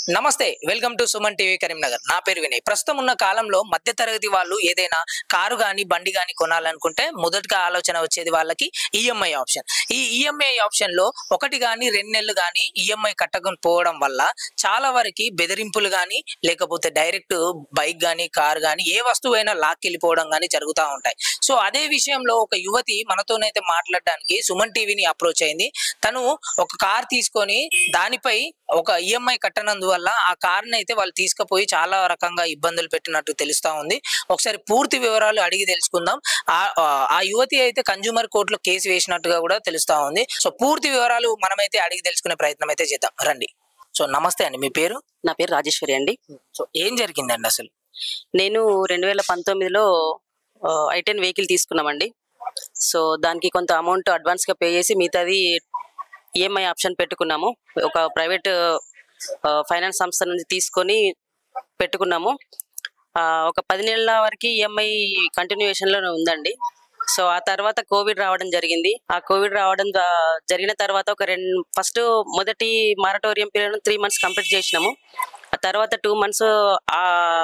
నమస్తే welcome to Suman TV Karimnagar నా పేరు వినయ్ ప్రస్తుతం ఉన్న కాలంలో మధ్య తరగతి వాళ్ళు ఏదైనా కారు గాని బండి గాని కొనాలనుకుంటే మొదటిగా ఆలోచన వచ్చేది వాళ్ళకి ఈఎంఐ ఆప్షన్ ఈ ఈఎంఐ ఆప్షన్ లో ఒకటి గాని రెండు నెలలు గాని ఈఎంఐ కట్టకుండా పోవడం వల్ల చాలా వరకు బెదిరింపులు గాని లేకపోతే డైరెక్ట్ బైక్ గాని కార్ గాని ఏ వస్తువైనా లాక్కెళ్ళిపోవడం గాని జరుగుతూ ఉంటాయి సో అదే విషయంలో ఒక యువతి మనతోనైతే మాట్లాడడానికి సుమన్ టీవీని అప్రోచ్ అయింది తను ఒక కార్ తీసుకొని దానిపై ఒక ఈఎంఐ కట్టనందువల్ల ఆ కార్ని అయితే వాళ్ళు తీసుకుపోయి చాలా రకంగా ఇబ్బందులు పెట్టినట్టు తెలుస్తా ఉంది ఒకసారి పూర్తి వివరాలు అడిగి తెలుసుకుందాం ఆ ఆ- ఆ యువతి అయితే కన్జ్యూమర్ కోర్టులో కేసు వేసినట్టుగా కూడా తెలుస్తా ఉంది సో పూర్తి వివరాలు మనమైతే అడిగి తెలుసుకునే ప్రయత్నం అయితే చేద్దాం రండి సో నమస్తే అండి మీ పేరు నా పేరు రాజేశ్వరి అండి సో ఏం జరిగిందండి అసలు నేను రెండు వేల పంతొమ్మిదిలో ఐటెన్ వెహికల్ తీసుకున్నామండి సో దానికి కొంత అమౌంట్ అడ్వాన్స్గా పే చేసి మిగతాది ఈఎంఐ ఆప్షన్ పెట్టుకున్నాము ఒక ప్రైవేట్ ఫైనాన్స్ సంస్థ నుంచి తీసుకొని పెట్టుకున్నాము ఆ, ఒక పది నెలల వరకు ఈఎంఐ కంటిన్యూషన్లోనే ఉందండి సో ఆ తర్వాత కోవిడ్ రావడం జరిగింది ఆ కోవిడ్ రావడం ద్వా- జరిగిన తర్వాత ఒక రెండు ఫస్ట్ మొదటి moratorium period three months complete చేసినాము ఆ తర్వాత టూ మంత్స్ ఆ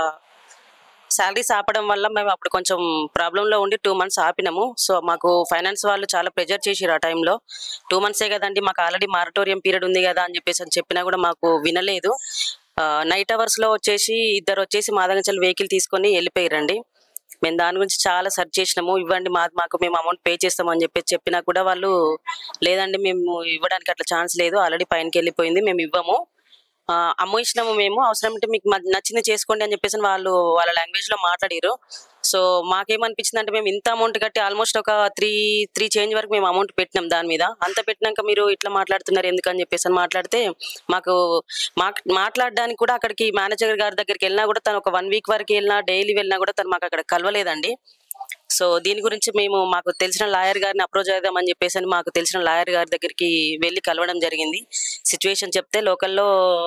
శాలరీస్ ఆపడం వల్ల మేము అప్పుడు కొంచెం ప్రాబ్లంలో ఉండి టూ మంత్స్ ఆపినాము సో మాకు ఫైనాన్స్ వాళ్ళు చాలా ప్రెజర్ చేసిరు ఆ టైంలో టూ మంత్సే కదండి మాకు ఆల్రెడీ మారటోరియం పీరియడ్ ఉంది కదా అని చెప్పేసి అని చెప్పినా కూడా మాకు వినలేదు నైట్ అవర్స్లో వచ్చేసి ఇద్దరు వచ్చేసి మా దగ్గర వెహికల్ తీసుకొని వెళ్ళిపోయారండి మేము దాని గురించి చాలా సెర్చ్ చేసినాము ఇవ్వండి మా మాకు మేము అమౌంట్ పే చేస్తామని చెప్పేసి చెప్పినా కూడా వాళ్ళు లేదండి మేము ఇవ్వడానికి అట్లా ఛాన్స్ లేదు ఆల్రెడీ పైనకి వెళ్ళిపోయింది మేము ఇవ్వము ఆ, అమ్మేసినాము మేము అవసరం ఉంటే మీకు మాకు నచ్చింది చేసుకోండి అని చెప్పేసి వాళ్ళు వాళ్ళ లాంగ్వేజ్ లో మాట్లాడారు సో మాకేమనిపించింది అంటే మేము ఇంత అమౌంట్ కట్టి ఆల్మోస్ట్ ఒక త్రీ త్రీ చేంజ్ వరకు మేము అమౌంట్ పెట్టినాం దాని మీద అంత పెట్టినాక మీరు ఇట్లా మాట్లాడుతున్నారు ఎందుకని చెప్పేసి అని మాట్లాడితే మాకు మాక్- మాట్లాడడానికి కూడా అక్కడికి మేనేజర్ గారి దగ్గరికి వెళ్ళినా కూడా తను ఒక వన్ వీక్ వరకు వెళ్ళినా డైలీ వెళ్ళినా కూడా తను మాకు అక్కడ కలవలేదండి సో దీని గురించి మేము మాకు తెలిసిన లాయర్ గారిని అప్రోచ్ అవుదామని చెప్పేసి అని మాకు తెలిసిన లాయర్ గారి దగ్గరికి వెళ్ళి కలవడం జరిగింది సిచ్యువేషన్ చెప్తే లోకల్లో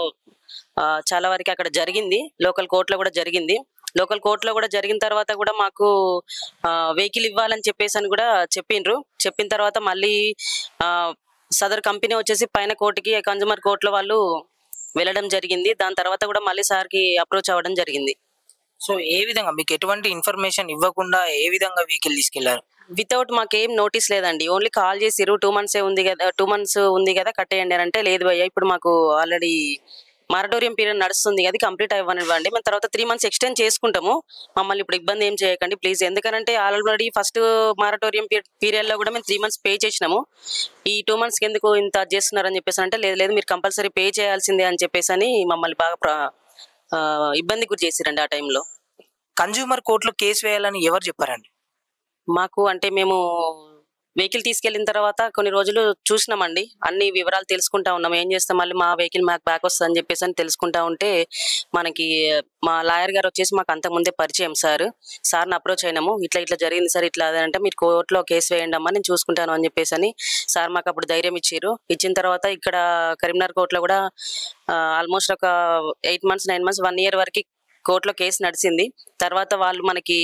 చాలా వరకు అక్కడ జరిగింది లోకల్ కోర్టులో కూడా జరిగింది లోకల్ కోర్టులో కూడా జరిగిన తర్వాత కూడా మాకు వెహికల్ ఇవ్వాలని చెప్పేసి అని కూడా చెప్పిండ్రు చెప్పిన తర్వాత మళ్ళీ ఆ, సదర్ కంపెనీ వచ్చేసి పైన కోర్టుకి కన్జ్యూమర్ కోర్టులో వాళ్ళు వెళ్ళడం జరిగింది దాని తర్వాత కూడా మళ్ళీ సార్కి అప్రోచ్ అవ్వడం జరిగింది సో ఏ విధంగా మీకు ఎటువంటి ఇన్ఫర్మేషన్ ఇవ్వకుండా ఏ విధంగా వెహికల్ తీసుకెళ్లారు వితౌట్ మాకేం నోటీస్ లేదండి ఓన్లీ కాల్ చేసిరు టూ మంత్స్ ఉంది కదా టూ మంత్స్ ఉంది కదా కట్టేయండి అని అంటే లేదు భయ్య ఇప్పుడు మాకు ఆల్రెడీ మారటోరియం పీరియడ్ నడుస్తుంది అది కంప్లీట్ అవ్వనివ్వండి మేము తర్వాత త్రీ మంత్స్ ఎక్స్టెండ్ చేసుకుంటాము మమ్మల్ని ఇప్పుడు ఇబ్బంది ఏం చేయకండి ప్లీజ్ ఎందుకంటే ఆల్రెడీ ఫస్ట్ మారటోరియం పీరియడ్ లో కూడా మేము త్రీ మంత్స్ పే చేసినాము ఈ టూ మంత్స్ ఎందుకు ఇంత చేస్తున్నారని చెప్పేసి అంటే లేదు లేదు మీరు కంపల్సరీ పే చేయాల్సిందే అని చెప్పేసి అని మమ్మల్ని బాగా ప్ర- ఆ, ఇబ్బంది గురి చేసిరండి ఆ టైంలో కన్జ్యూమర్ కోర్టులో కేసు వేయాలని ఎవరు చెప్పారండి మాకు అంటే మేము వెహికల్ తీసుకెళ్లిన తర్వాత కొన్ని రోజులు చూసినామండి అన్ని వివరాలు తెలుసుకుంటా ఉన్నాం ఏం చేస్తాం మళ్ళీ మా వెహికల్ మాకు బ్యాక్ వస్తుంది అని చెప్పేసి అని తెలుసుకుంటా ఉంటే మనకి మా లాయర్ గారు వచ్చేసి మాకు అంతకుముందే పరిచయం సార్ సార్ని అప్రోచ్ అయినాము ఇట్లా ఇట్లా జరిగింది సార్ ఇట్లా అది అంటే మీరు కోర్టులో కేసు వేయండి అమ్మా నేను చూసుకుంటాను అని చెప్పేసి అని సార్ మాకు అప్పుడు ధైర్యం ఇచ్చారు ఇచ్చిన తర్వాత ఇక్కడ కరీంనగర్ కోర్టులో కూడా ఆల్మోస్ట్ ఒక eight months nine months one year వరకు కోర్టులో కేసు నడిచింది తర్వాత వాళ్ళు మనకి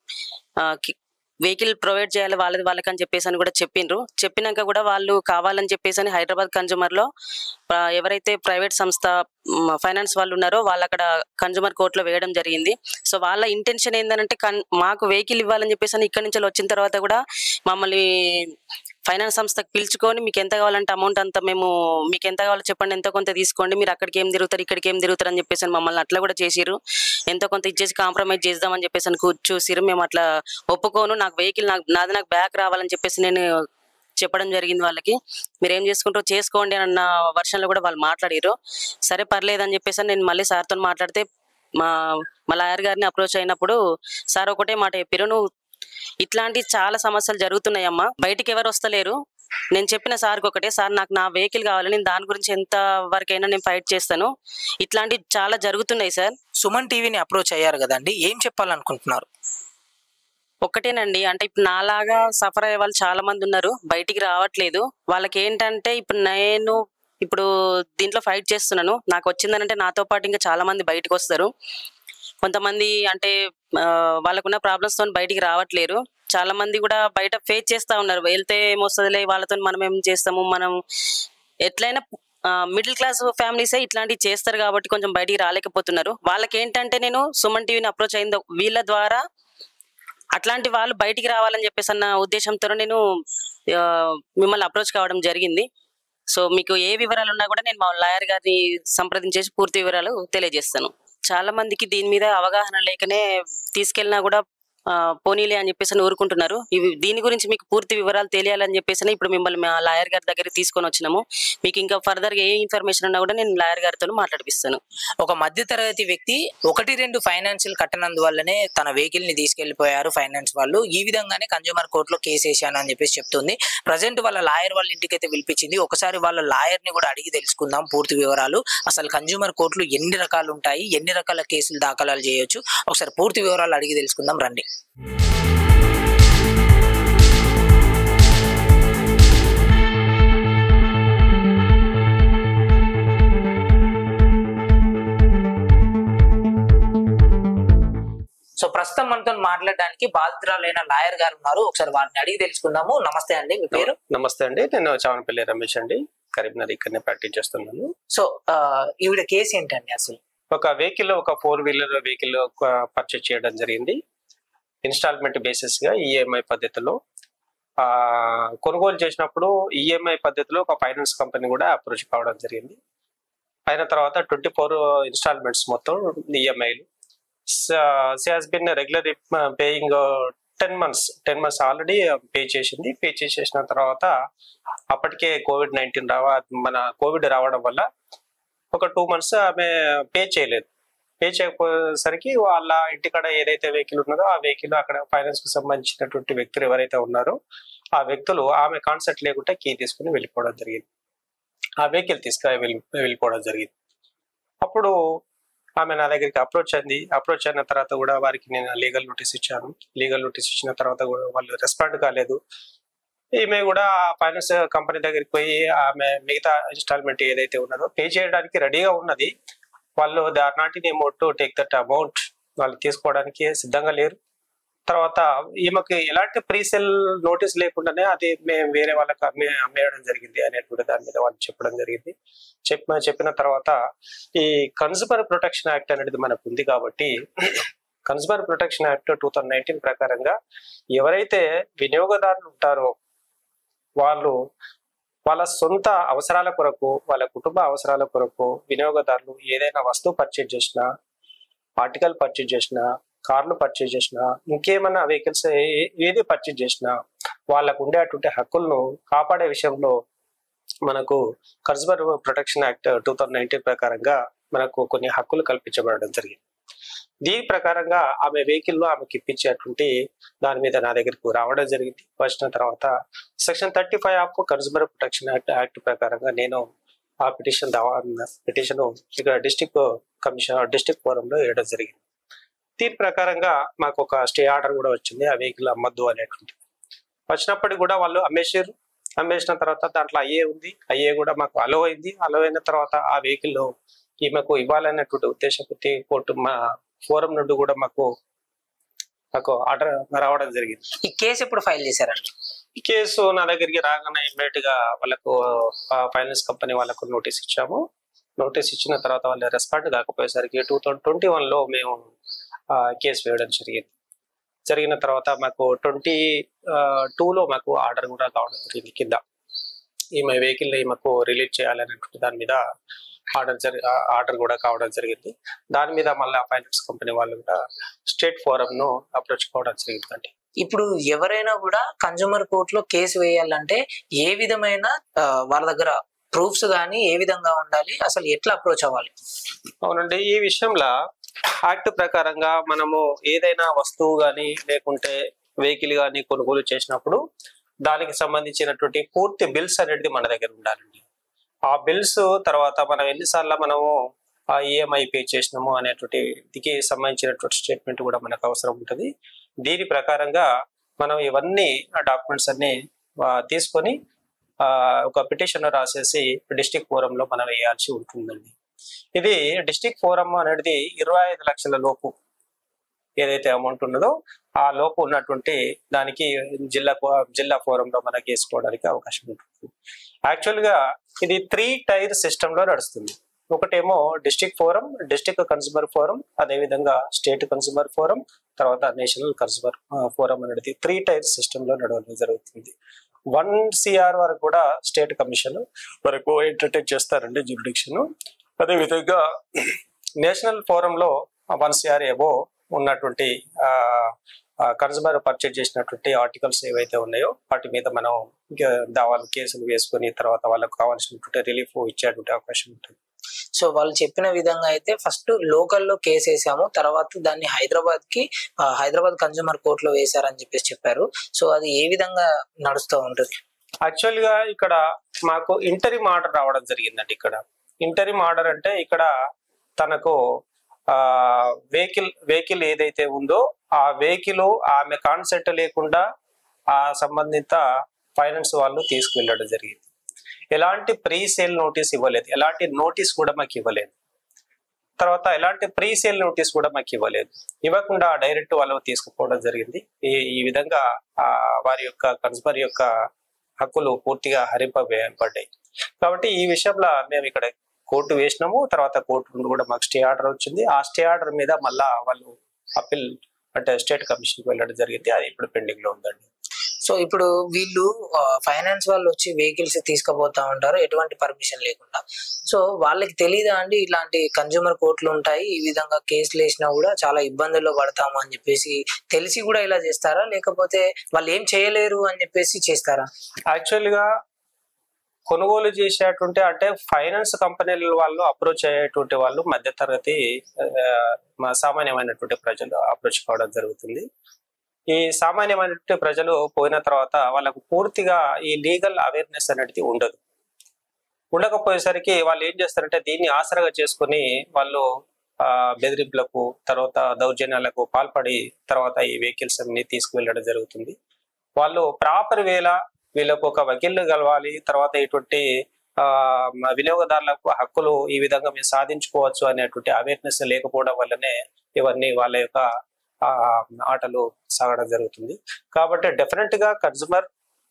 వెహికల్ ప్రొవైడ్ చేయాలి వాళ్ళది వాళ్ళకి అని చెప్పేసి అని కూడా చెప్పిండ్రు చెప్పినాక కూడా వాళ్ళు కావాలని చెప్పేసి అని హైదరాబాద్ కన్జ్యూమర్ లో ఆ, ఎవరైతే ప్రైవేట్ సంస్థ ఫైనాన్స్ వాళ్ళు ఉన్నారో వాళ్ళు అక్కడ కన్జ్యూమర్ కోర్టులో వేయడం జరిగింది సో వాళ్ళ ఇంటెన్షన్ ఏంటంటే కన్ మాకు వెహికల్ ఇవ్వాలని చెప్పేసి అని ఇక్కడి నుంచి వచ్చిన తర్వాత కూడా మమ్మల్ని ఫైనాన్స్ సంస్థకు పిలుచుకొని మీకు ఎంత కావాలంటే అమౌంట్ అంతా మేము మీకు ఎంత కావాలో చెప్పండి ఎంతో కొంత తీసుకోండి మీరు అక్కడికి ఏం తిరుగుతారు ఇక్కడికి ఏం తిరుగుతారు అని చెప్పేసి అని మమ్మల్ని అట్లా కూడా చేసిరు ఎంతో కొంత ఇచ్చేసి కాంప్రమైజ్ చేద్దామని చెప్పేసి అని కూ- చూసిరు మేము అట్లా ఒప్పుకోను నాకు వెహికల్ నాకు నాది నాకు బ్యాక్ రావాలని చెప్పేసి నేను చెప్పడం జరిగింది వాళ్ళకి మీరు ఏం చేసుకుంటారో చేసుకోండి అన్న వర్షంలో కూడా వాళ్ళు మాట్లాడారు సరే పర్లేదు అని చెప్పేసి అని నేను మళ్ళీ సార్తో మాట్లాడితే మా మా లాయర్ గారిని అప్రోచ్ అయినప్పుడు సార్ ఒకటే మాట చెప్పారు నువ్వు ఇట్లాంటి చాలా సమస్యలు జరుగుతున్నాయమ్మా బయటికి ఎవరు వస్తలేరు నేను చెప్పిన సార్కి ఒకటే సార్ నాకు నా వెహికల్ కావాలి నేను దాని గురించి ఎంత వరకైనా నేను ఫైట్ చేస్తాను ఇట్లాంటివి చాలా జరుగుతున్నాయి సార్ సుమన్ టీవీని అప్రోచ్ అయ్యారు కదండి ఏం చెప్పాలనుకుంటున్నారు ఒక్కటేనండి అంటే ఇప్పుడు నాలాగా సఫర్ అయ్యే వాళ్ళు చాలా మంది ఉన్నారు బయటికి రావట్లేదు వాళ్ళకి ఏంటంటే ఇప్పుడు నేను ఇప్పుడు దీంట్లో ఫైట్ చేస్తున్నాను నాకు వచ్చిందనంటే నాతో పాటు ఇంకా చాలా మంది బయటకు వస్తారు కొంతమంది అంటే ఆ, వాళ్ళకున్న ప్రాబ్లమ్స్ తో బయటికి రావట్లేరు చాలా మంది కూడా బయట ఫేస్ చేస్తా ఉన్నారు వెళ్తే ఏమొస్తుందిలే వాళ్ళతో మనం ఏం చేస్తాము మనం ఎట్లయినా మిడిల్ క్లాస్ ఫ్యామిలీసే ఇట్లాంటివి చేస్తారు కాబట్టి కొంచెం బయటికి రాలేకపోతున్నారు వాళ్ళకి ఏంటంటే నేను సుమన్ టీవీని అప్రోచ్ అయిందో వీళ్ళ ద్వారా అట్లాంటి వాళ్ళు బయటికి రావాలని చెప్పేసి అన్న ఉద్దేశంతో నేను ఆ, మిమ్మల్ని అప్రోచ్ కావడం జరిగింది సో మీకు ఏ వివరాలు ఉన్నా కూడా నేను మా లాయర్ గారిని సంప్రదించేసి పూర్తి వివరాలు తెలియజేస్తాను చాలా మందికి దీని మీద అవగాహన లేకనే తీసుకెళ్ళినా కూడా ఆ, పోనీలే అని చెప్పేసి అని ఊరుకుంటున్నారు ఇవి దీని గురించి మీకు పూర్తి వివరాలు తెలియాలని చెప్పేసి ఇప్పుడు మిమ్మల్ని మా లాయర్ గారి దగ్గరికి తీసుకొని వచ్చినాము మీకు ఇంకా ఫర్దర్ గా ఏ ఇన్ఫర్మేషన్ ఉన్నా కూడా నేను లాయర్ గారితో మాట్లాడిపిస్తాను ఒక మధ్య తరగతి వ్యక్తి ఒకటి రెండు ఫైనాన్షియల్ కట్టనందువల్లనే తన వెహికల్ ని తీసుకెళ్లిపోయారు ఫైనాన్స్ వాళ్ళు ఈ విధంగానే కన్జ్యూమర్ కోర్టులో కేసు వేసాను అని చెప్పేసి చెప్తుంది ప్రజెంట్ వాళ్ళ లాయర్ వాళ్ళ ఇంటికి అయితే పిలిపించింది ఒకసారి వాళ్ళ లాయర్ ని కూడా అడిగి తెలుసుకుందాం పూర్తి వివరాలు అసలు కన్జ్యూమర్ కోర్టులు ఎన్ని రకాలు ఉంటాయి ఎన్ని రకాల కేసులు దాఖలాలు చేయొచ్చు ఒకసారి పూర్తి వివరాలు అడిగి తెలుసుకుందాం రండి సో ప్రస్తుతం మనతో మాట్లాడడానికి బాధితురాలైన లాయర్ గారు ఉన్నారు ఒకసారి వారిని అడిగి తెలుసుకుందాము నమస్తే అండి మీ పేరు నమస్తే అండి నేను చావనపల్లి రమేష్ అండి కరీంనగర్ ఇక్కడనే ప్రాక్టీస్ చేస్తున్నాను సో ఆ, ఈవిడ కేసు ఏంటండి అసలు ఒక వెహికల్ ఒక ఫోర్ వీలర్ వెహికల్ పర్చేజ్ చేయడం జరిగింది ఇన్స్టాల్మెంట్ బేసిస్ గా ఈఎంఐ పద్ధతిలో ఆ కొనుగోలు చేసినప్పుడు ఈఎంఐ పద్ధతిలో ఒక ఫైనాన్స్ కంపెనీ కూడా అప్రోచ్ కావడం జరిగింది అయిన తర్వాత ట్వంటీ ఫోర్ ఇన్స్టాల్మెంట్స్ మొత్తం ఈఎంఐలు she has been regular paying ten months ten months already pay చేసింది పే చేసేసిన తర్వాత అప్పటికే కోవిడ్ నైన్టీన్ రావ మన కోవిడ్ రావడం వల్ల ఒక టూ మంత్స్ ఆమె పే చేయలేదు పే చేయకపోయేసరికి వాళ్ళ ఇంటికాడ ఏదైతే వెహికల్ ఉన్నదో ఆ వెహికల్ అక్కడ ఫైనాన్స్ కు సంబంధించినటువంటి వ్యక్తులు ఎవరైతే ఉన్నారో ఆ వ్యక్తులు ఆమె కాన్సెప్ట్ లేకుండా కీ తీసుకుని వెళ్ళిపోవడం జరిగింది ఆ వెహికల్ తీసుకు వెళ్ళి వెళ్ళిపోవడం జరిగింది అప్పుడు ఆమె నా దగ్గరికి అప్రోచ్ అయింది అప్రోచ్ అయిన తర్వాత కూడా వారికి నేను లీగల్ నోటీస్ ఇచ్చాను లీగల్ నోటీస్ ఇచ్చిన తర్వాత కూడా వాళ్ళు రెస్పాండ్ కాలేదు ఈమె కూడా ఫైనాన్స్ కంపెనీ దగ్గరికి పోయి ఆమె మిగతా ఇన్స్టాల్మెంట్ ఏదైతే ఉన్నదో పే చేయడానికి రెడీగా ఉన్నది వాళ్ళు they are not in amount to take that amount వాళ్ళు తీసుకోవడానికి సిద్ధంగా లేరు తర్వాత ఈమెకి ఎలాంటి ప్రీసెల్ నోటీస్ లేకుండానే అది మేము వేరే వాళ్ళకి అమ్మే అమ్మేయడం జరిగింది అనేటువంటి దాని మీద వాళ్ళు చెప్పడం జరిగింది చెప్పిన చెప్పిన తర్వాత ఈ కన్స్యూమర్ ప్రొటెక్షన్ యాక్ట్ అనేది మనకు ఉంది కాబట్టి consumer protection act two thousand nineteen ప్రకారంగా ఎవరైతే వినియోగదారులు ఉంటారో వాళ్ళు వాళ్ళ సొంత అవసరాల కొరకు వాళ్ళ కుటుంబ అవసరాల కొరకు వినియోగదారులు ఏదైనా వస్తువు పర్చేజ్ చేసినా ఆర్టికల్ పర్చేజ్ చేసినా కార్లు పర్చేజ్ చేసినా ఇంకేమైనా వెహికల్స్ ఏది పర్చేజ్ చేసినా వాళ్ళకు ఉండేటువంటి హక్కులను కాపాడే విషయంలో మనకు consumer protection act two thousand nineteen ప్రకారంగా మనకు కొన్ని హక్కులు కల్పించబడడం జరిగింది దీని ప్రకారంగా ఆమె వెహికల్ లో ఆమెకి ఇప్పించేటువంటి దాని మీద నా దగ్గరకు రావడం జరిగింది వచ్చిన తర్వాత section thirty five of consumer protection act act ప్రకారంగా నేను ఆ పిటిషన్ దావా పిటిషన్ ఇక్కడ డిస్టిక్ కమిషన్ డిస్టిక్ ఫోరంలో వేయడం జరిగింది దీని ప్రకారంగా మాకు ఒక స్టే ఆర్డర్ కూడా వచ్చింది ఆ వెహికల్ అమ్మద్దు అనేటువంటిది వచ్చినప్పటికి కూడా వాళ్ళు అమ్మేసారు అమ్మేసిన తర్వాత దాంట్లో అయ్యే ఉంది అయ్యే కూడా మాకు అలో అయింది అలో అయిన తర్వాత ఆ వెహికల్ ఈమెకు ఇవ్వాలనేటువంటి ఉద్దేశంతో కోర్టు మా ఫోరం నుండి కూడా మాకు మాకు ఆర్డర్ రావడం జరిగింది ఈ కేసు ఎప్పుడు ఫైల్ చేశారండి ఈ కేసు నా దగ్గరికి రాగానే ఇమ్మీడియట్ గా వాళ్ళకు ఫైనాన్స్ కంపెనీ వాళ్ళకు నోటీస్ ఇచ్చాము నోటీస్ ఇచ్చిన తర్వాత వాళ్ళు రెస్పాండ్ కాకపోయేసరికి టూ థౌజండ్ ట్వంటీ వన్ లో మేము ఆ, కేసు వేయడం జరిగింది జరిగిన తర్వాత మాకు ట్వంటీ లో మాకు ఆర్డర్ కూడా కావడం జరిగింది కింద ఈమె వెహికల్ మాకు రిలీజ్ చేయాలనేటువంటి దాని మీద ఆర్డర్ జరి ఆర్డర్ కూడా కావడం జరిగింది దాని మీద మళ్ళీ ఫైనాన్స్ కంపెనీ వాళ్ళు కూడా స్టేట్ ఫోరం ను అప్రోచ్ కావడం జరిగిందండి ఇప్పుడు ఎవరైనా కూడా కన్జ్యూమర్ కోర్టులో కేసు వేయాలంటే ఏ విధమైన ఆ, వాళ్ళ దగ్గర ప్రూఫ్స్ కానీ ఏ విధంగా ఉండాలి అసలు ఎట్లా అప్రోచ్ అవ్వాలి అవునండి ఈ విషయంలో యాక్ట్ ప్రకారంగా మనము ఏదైనా వస్తువు కానీ లేకుంటే వెహికల్ కానీ కొనుగోలు చేసినప్పుడు దానికి సంబంధించినటువంటి పూర్తి బిల్స్ అనేది మన దగ్గర ఉండాలండి ఆ బిల్స్ తర్వాత మనం ఎన్నిసార్లు మనము ఆ ఈఎంఐ పే చేసినాము అనేటువంటి దీనికి సంబంధించినటువంటి స్టేట్మెంట్ కూడా మనకు అవసరం ఉంటుంది దీని ప్రకారంగా మనం ఇవన్నీ ఆ డాక్యుమెంట్స్ అన్ని ఆ, తీసుకొని ఆ, ఒక పిటిషన్ రాసేసి డిస్టిక్ ఫోరంలో మనం వేయాల్సి ఉంటుందండి ఇది డిస్టిక్ ఫోరం అనేది ఇరవై ఐదు లక్షల లోపు ఏదైతే అమౌంట్ ఉన్నదో ఆ లోపు ఉన్నటువంటి దానికి జిల్లా ఫో- జిల్లా ఫోరంలో మనకి వేసుకోవడానికి అవకాశం ఉంటుంది యాక్చువల్ గా ఇది త్రీ టైర్ సిస్టమ్ లో నడుస్తుంది ఒకటేమో district forum district consumer forum అదేవిధంగా స్టేట్ కన్స్యూమర్ ఫోరం తర్వాత నేషనల్ కన్స్యూమర్ ఫోరం అనేది త్రీ టైర్ సిస్టమ్ లో నడవడం జరుగుతుంది వన్ సిఆర్ వరకు కూడా స్టేట్ కమిషన్ వరకు ఎంటర్టైన్ చేస్తారండి జ్యూరిడిక్షన్ అదేవిధంగా నేషనల్ ఫోరంలో వన్ సిఆర్ ఏవో ఉన్నటువంటి కన్స్యూమర్ పర్చేజ్ చేసినటువంటి ఆర్టికల్స్ ఏవైతే ఉన్నాయో వాటి మీద మనం ఇంకా దావాలు కేసులు వేసుకొని తర్వాత వాళ్ళకు కావాల్సినటువంటి రిలీఫ్ ఇచ్చేటువంటి అవకాశం ఉంటుంది సో వాళ్ళు చెప్పిన విధంగా అయితే ఫస్ట్ లోకల్లో కేసు వేసాము తర్వాత దాన్ని హైదరాబాద్ కి ఆ, హైదరాబాద్ కన్జ్యూమర్ కోర్టులో వేశారని చెప్పేసి చెప్పారు సో అది ఏ విధంగా నడుస్తూ ఉంటుంది యాక్చువల్ గా ఇక్కడ మాకు ఇంటరిమ్ ఆర్డర్ రావడం జరిగిందండి ఇక్కడ ఇంటరిమ్ ఆర్డర్ అంటే ఇక్కడ తనకు ఆ వెహికల్ వెహికల్ ఏదైతే ఉందో ఆ వెహికల్ ఆమె కాన్సెప్ట్ లేకుండా ఆ సంబంధిత ఫైనాన్స్ వాళ్ళు తీసుకువెళ్ళడం జరిగింది ఎలాంటి ప్రీ సేల్ నోటీస్ ఇవ్వలేదు ఎలాంటి నోటీస్ కూడా మాకు ఇవ్వలేదు తర్వాత ఎలాంటి ప్రీ సేల్ నోటీస్ కూడా మాకు ఇవ్వలేదు ఇవ్వకుండా డైరెక్ట్ వాళ్ళు తీసుకుపోవడం జరిగింది ఈ ఈ విధంగా ఆ వారి యొక్క కన్స్యూమర్ యొక్క హక్కులు పూర్తిగా హరింపబడ్డాయి కాబట్టి ఈ విషయంలో మేము ఇక్కడ కోర్టు వేసినాము తర్వాత కోర్టు నుండి కూడా మాకు స్టే ఆర్డర్ వచ్చింది ఆ స్టే ఆర్డర్ మీద మళ్ళా వాళ్ళు అప్పీల్ అంటే స్టేట్ కమిషన్కి వెళ్ళడం జరిగింది అది ఇప్పుడు పెండింగ్ లో ఉందండి సో ఇప్పుడు వీళ్ళు ఫైనాన్స్ వాళ్ళు వచ్చి వెహికల్స్ తీసుకుపోతా ఉంటారు ఎటువంటి పర్మిషన్ లేకుండా సో వాళ్ళకి తెలియదా అండి ఇలాంటి కన్జ్యూమర్ కోర్టులు ఉంటాయి ఈ విధంగా కేసులు వేసినా కూడా చాలా ఇబ్బందుల్లో పడతాము అని చెప్పేసి తెలిసి కూడా ఇలా చేస్తారా లేకపోతే వాళ్ళు ఏం చేయలేరు అని చెప్పేసి చేస్తారా యాక్చువల్ గా కొనుగోలు చేసేటువంటి అంటే ఫైనాన్స్ కంపెనీల వాళ్ళు అప్రోచ్ అయ్యేటువంటి వాళ్ళు మధ్యతరగతి ఆ, మా సామాన్యమైనటువంటి ప్రజలు అప్రోచ్ కావడం జరుగుతుంది ఈ సామాన్యమైనటువంటి ప్రజలు పోయిన తర్వాత వాళ్ళకు పూర్తిగా ఈ లీగల్ అవేర్నెస్ అనేది ఉండదు ఉండకపోయేసరికి వాళ్ళు ఏం చేస్తారంటే దీన్ని ఆసరగా చేసుకుని వాళ్ళు ఆ బెదిరింపులకు తర్వాత దౌర్జన్యాలకు పాల్పడి తర్వాత ఈ వెహికల్స్ అన్ని తీసుకువెళ్ళడం జరుగుతుంది వాళ్ళు ప్రాపర్ వేళ వీళ్ళకు ఒక వకీల్ని కలవాలి తర్వాత ఇటువంటి ఆ మ- వినియోగదారులకు హక్కులు ఈ విధంగా మేము సాధించుకోవచ్చు అనేటువంటి అవేర్నెస్ లేకపోవడం వల్లనే ఇవన్నీ వాళ్ళ యొక్క ఆ, ఆటలు సాగడం జరుగుతుంది కాబట్టి డెఫినెట్ గా కన్జ్యూమర్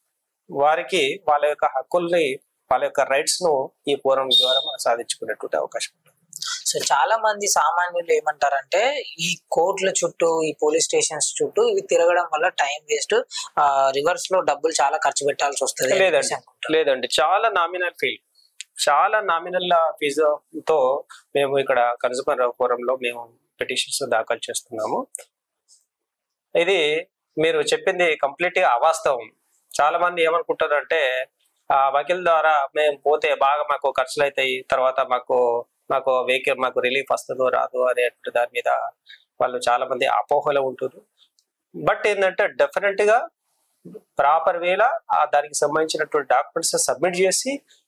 వారికి వాళ్ళ యొక్క హక్కుల్ని వాళ్ళ యొక్క రైట్స్ ను ఈ ఫోరం ద్వారా మనం సాధించుకునేటువంటి అవకాశం ఉంటుంది సో చాలా మంది సామాన్యులు ఏమంటారంటే ఈ కోర్టుల చుట్టూ ఈ పోలీస్ స్టేషన్స్ చుట్టూ ఇవి తిరగడం వల్ల టైం వేస్ట్ ఆ రివర్స్ లో డబ్బులు చాలా ఖర్చు పెట్టాల్సి వస్తుంది అని లేదండి. చెప్పేసి అనుకుంటారు. లేదండి చాలా నామినల్ ఫీల్ చాలా నామినల్ ఫీజుతో మేము ఇక్కడ కన్సూమర్ ఫోరంలో మేము పిటిషన్స్ దాఖలు చేస్తున్నాము ఇది మీరు చెప్పింది కంప్లీట్ గా అవాస్తవం చాలా మంది ఏమనుకుంటారు అంటే ఆ వకీల్ ద్వారా మేము పోతే బాగా మాకు ఖర్చులు అవుతాయి తర్వాత మాకు మాకు వెహికల్ మాకు రిలీఫ్ వస్తుందో రాదో అనేటువంటి దాని మీద వాళ్ళు చాలా మంది అపోహలో ఉంటున్నారు బట్ ఏంటంటే డెఫినెట్ గా ప్రాపర్ వేలా ఆ దానికి సంబంధించినటువంటి డాక్యుమెంట్స్ సబ్మిట్ చేసి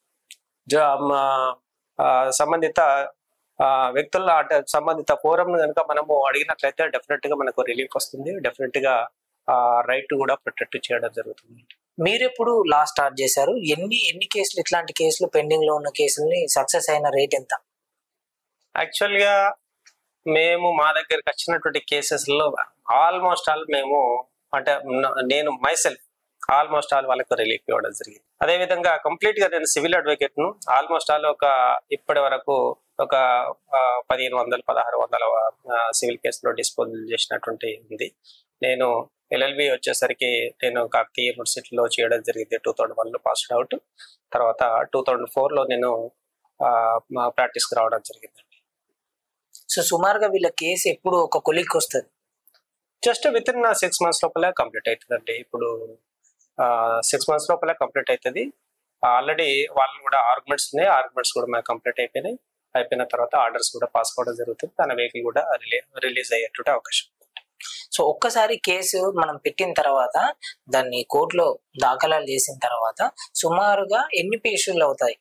జ- మా- ఆ సంబంధిత ఆ, వ్యక్తుల అంటే సంబంధిత ఫోరం కనుక మనము అడిగినట్లయితే డెఫినెట్ గా మనకు రిలీఫ్ వస్తుంది డెఫినెట్ గా ఆ రైట్ కూడా ప్రొటెక్ట్ చేయడం జరుగుతుంది మీరెప్పుడు లా స్టార్ట్ చేశారు ఎన్ని ఎన్ని కేసులు ఇట్లాంటి కేసులు పెండింగ్ లో ఉన్న కేసుల్ని సక్సెస్ అయిన రేట్ ఎంత యాక్చువల్ గా మేము మా దగ్గరికి వచ్చినటువంటి కేసెస్ లో ఆల్మోస్ట్ ఆల్ మేము అంటే న- నేను మైసెల్ఫ్ ఆల్మోస్ట్ ఆల్ వాళ్ళకు రిలీఫ్ ఇవ్వడం జరిగింది అదే విధంగా కంప్లీట్ గా నేను సివిల్ అడ్వకేట్ ను ఆల్మోస్ట్ ఆల్ ఒక ఇప్పటి వరకు ఒక ఆ, పదిహేను వందల పదహారు వందల సివిల్ కేసులో డిస్పోజల్ చేసినటువంటి ఉంది నేను ఎల్ఎల్బి వచ్చేసరికి నేను కాకతీయ యూనివర్సిటీలో చేయడం జరిగింది టూ థౌజండ్ వన్ లో పాస్డ్ అవుట్ తర్వాత టూ థౌజండ్ ఫోర్ లో నేను ఆ, మా ప్రాక్టీస్ కి రావడం జరిగింది సో సుమారుగా వీళ్ళ కేసు ఎప్పుడు ఒక కొలిక్ వస్తుంది just within six months లోపల కంప్లీట్ అవుతుందండి ఇప్పుడు సిక్స్ మంత్స్ లోపల కంప్లీట్ అవుతుంది ఆల్రెడీ వాళ్ళు కూడా ఆర్గ్యుమెంట్స్ ఉన్నాయి ఆర్గ్యుమెంట్స్ కూడా మాకు కంప్లీట్ అయిపోయినాయి అయిపోయిన తర్వాత ఆర్డర్స్ కూడా పాస్ అవ్వడం జరుగుతుంది తన వెహికల్ కూడా రిలీజ్ అయ్యేటువంటి అవకాశం సో ఒక్కసారి కేసు మనం పెట్టిన తర్వాత దాన్ని కోర్టులో దాఖలాలు చేసిన తర్వాత సుమారుగా ఎన్ని పేషీలు అవుతాయి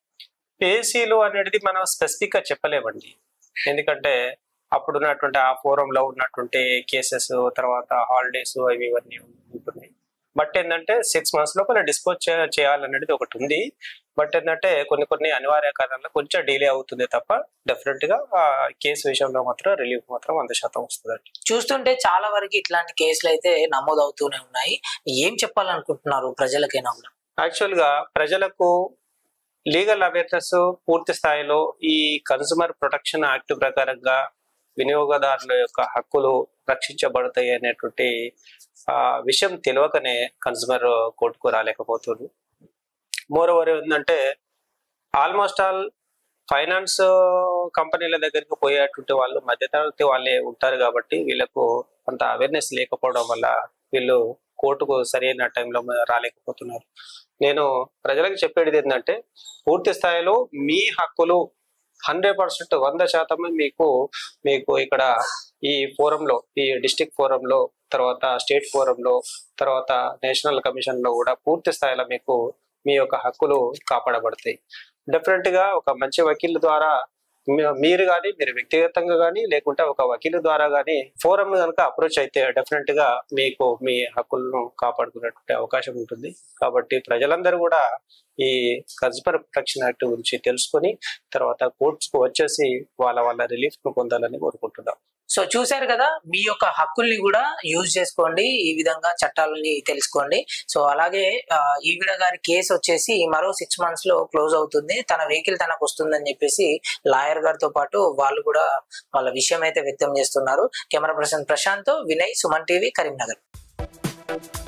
పేసీలు అనేది మనం స్పెసిఫిక్ గా చెప్పలేమండి ఎందుకంటే అప్పుడు ఉన్నటువంటి ఆ ఫోరం లో ఉన్నటువంటి కేసెస్ తర్వాత హాలిడేస్ అవి ఇవన్నీ ఉంటున్నాయి బట్ ఏంటంటే సిక్స్ మంత్స్ లోపల డిస్పోజ్ చేయాలనేది ఒకటి ఉంది బట్ ఏంటంటే కొన్ని కొన్ని అనివార్య కారణాలు కొంచెం డిలే అవుతుంది తప్ప డెఫినెట్ గా ఆ కేసు విషయంలో మాత్రం రిలీఫ్ మాత్రం వంద శాతం వస్తుందండి చూస్తుంటే చాలా వరకు ఇట్లాంటి కేసులు అయితే నమోదు అవుతూనే ఉన్నాయి ఏం చెప్పాలనుకుంటున్నారు ప్రజలకైనా కూడా యాక్చువల్గా ప్రజలకు లీగల్ అవేర్నెస్ పూర్తి స్థాయిలో ఈ కన్సూమర్ ప్రొటెక్షన్ యాక్ట్ ప్రకారంగా వినియోగదారుల యొక్క హక్కులు రక్షించబడతాయి అనేటువంటి ఆ, విషయం తెలియకనే కన్సూమర్ కోర్టుకు రాలేకపోతుంది మోర్ ఓవర్ ఏంటంటే ఆల్మోస్ట్ ఆల్ ఫైనాన్స్ కంపెనీల దగ్గరికి పోయేటువంటి వాళ్ళు మధ్యతరగతి వాళ్ళే ఉంటారు కాబట్టి వీళ్ళకు అంత అవేర్నెస్ లేకపోవడం వల్ల వీళ్ళు కోర్టుకు సరైన టైంలో రాలేకపోతున్నారు నేను ప్రజలకు చెప్పేది ఏంటంటే పూర్తి స్థాయిలో మీ హక్కులు హండ్రెడ్ పర్సెంట్ వంద శాతమే మీకు మీకు ఇక్కడ ఈ ఫోరంలో ఈ డిస్టిక్ ఫోరంలో తర్వాత స్టేట్ ఫోరంలో తర్వాత నేషనల్ కమిషన్ లో కూడా పూర్తి స్థాయిలో మీకు మీ యొక్క హక్కులు కాపాడబడతాయి డెఫినెట్ గా ఒక మంచి వకీల్ ద్వారా మీ- మీరు కానీ మీరు వ్యక్తిగతంగా కానీ లేకుంటే ఒక వకీల్ ద్వారా కానీ ఫోరం కనుక అప్రోచ్ అయితే డెఫినెట్ గా మీకు మీ హక్కులను కాపాడుకునేటువంటి అవకాశం ఉంటుంది కాబట్టి ప్రజలందరూ కూడా ఈ కన్స్యూమర్ ప్రొటెక్షన్ యాక్ట్ గురించి తెలుసుకొని తర్వాత కోర్ట్స్ కు వచ్చేసి వాళ్ళ వాళ్ళ రిలీఫ్ ను పొందాలని కోరుకుంటున్నాం సో చూశారు కదా మీ యొక్క హక్కుల్ని కూడా యూజ్ చేసుకోండి ఈ విధంగా చట్టాలని తెలుసుకోండి సో అలాగే ఆ, ఈవిడ గారి కేసు వచ్చేసి మరో సిక్స్ మంత్స్ లో క్లోజ్ అవుతుంది తన వెహికల్ తనకు వస్తుందని చెప్పేసి లాయర్ గారితో పాటు వాళ్ళు కూడా వాళ్ళ విషయం అయితే వ్యక్తం చేస్తున్నారు camera person Prashant Vinay Suman TV Karimnagar